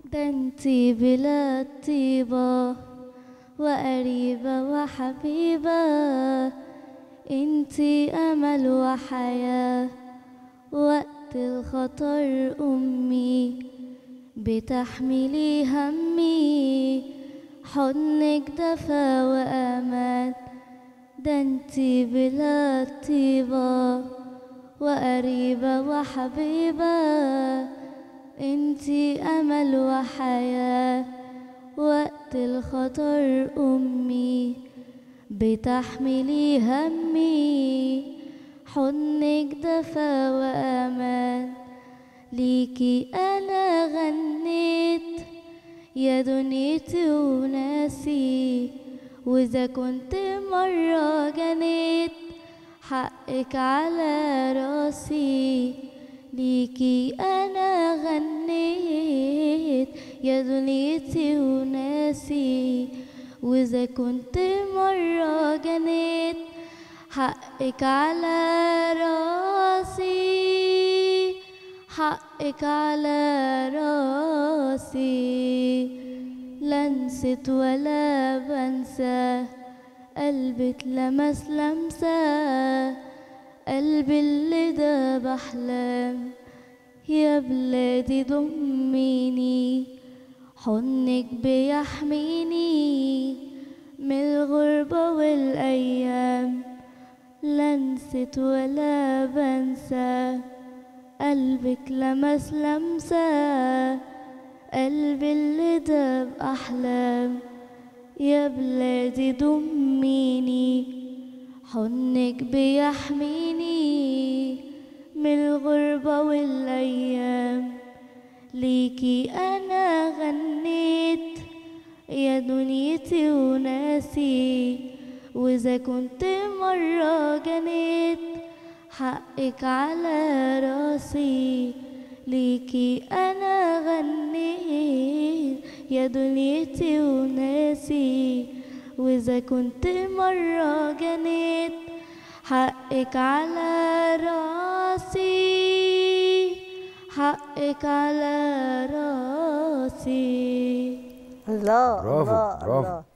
ده انتي بلاد طيبة وقريبة وحبيبة انتي أمل وحياة وقت الخطر أمي بتحملي همي حضنك دفا وأمان ده انتي بلاد طيبة وقريبة وحبيبة انتي أمل وحياة وقت الخطر أمي بتحملي همي حضنك دفا وأمان ليكي أنا غنيت يا دنيتي وناسي وإذا كنت مرة جنيت حقك على راسي ليكي أنا غنيت يا دنيتي وناسي وإذا كنت مرة جنيت حقك على راسي حقك على راسي لا نسيت ولا بنسى قلبي اتلمس لمسة قلبي اللي ده بحلم يا بلادي ضميني حضنك بيحميني من الغربة والأيام لا نسيت ولا بنسى قلبك لمس لمسة قلبي اللي ده بأحلام يا بلادي ضميني حضنك بيحميني من الغربة والأيام ليكي أنا غنيت يا دنيتي وناسي وإذا كنت مرة جنيت حقك على راسي ليكي أنا غنيت يا دنيتي وناسي وإذا كنت مرة جنيت حقك على راسي حقك على راسي الله برافو، الله برافو. الله